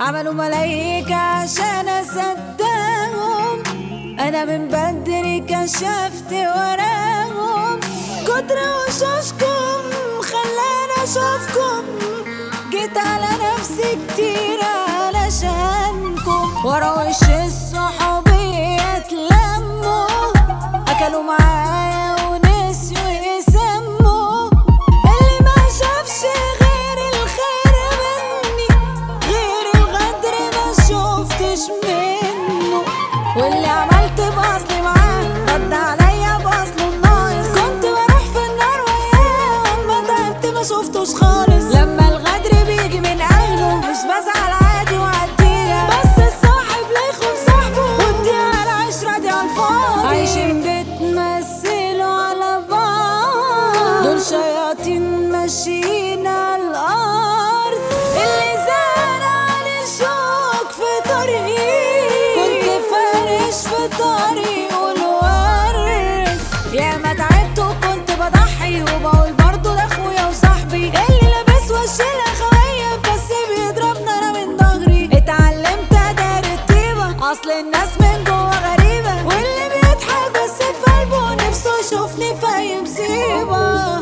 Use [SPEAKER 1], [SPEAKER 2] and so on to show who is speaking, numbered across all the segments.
[SPEAKER 1] عملوا ملايكة عشان اصدقهم انا من بدري كشفت وراهم كتر وشوشكم خلاني اشوفكم جيت على نفسي كتير علشانكم ورا وش الصحوبية اتلموا اكلوا معايا ونسيوا يسموا اللي ما شافش غير الخير مني غير الغدر ما شفتش منه واللي عملت باصلي معاه رد عليا باصله الناقص كنت بروح في النار وياه ما تعبت ما شفتوش خالص لما الغدر بيجي من اهله مش بزعل عادي وعديها بس الصاحب لا يخون صاحبه واديها على العشرة دي على الفاضي عايشين بتمثلوا على بعض دول شياطين ماشيين على الارض اللي زرع لي شوك في طريقي كنت فارش في طريقه الورد يا ما تعبت وكنت بضحي وبقول برضه ده اخويا وصاحبي اللي لابس وش الاخوية بس بيضربنا انا من ظهري اتعلمت ادار الطيبة اصل الناس من جوه غريبة واللي بيضحك بس في قلبه نفسه يشوفني في اي مصيبة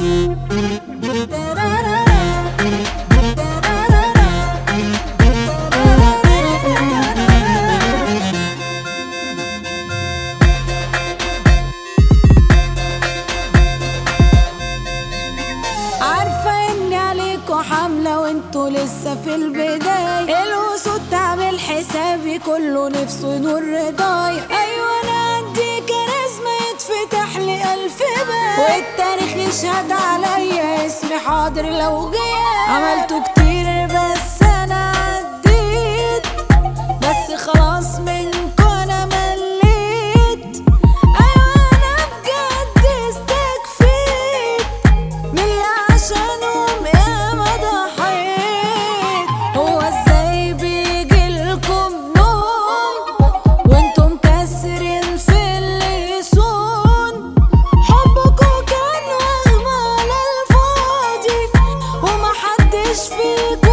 [SPEAKER 1] عارفة اني عليكوا حاملة وانتوا لسه في البداية الوسود تعمل حسابي كله نفسه ينور رضايا ايوه انا عندي كاريزما يتفتح لي الف باب والتاريخ يشهد عليا اسمي حاضر لو غياب عملته كتير بس انا عديت بس خلاص منكوا انا مليت ايوه انا بجد استكفيت من اللي عشانهم ياما ضحيت هو ازاي بيجيلكم نوم وانتم كاسرين في اللي يصون حبكم كان وهم على الفاضي ومحدش فيكم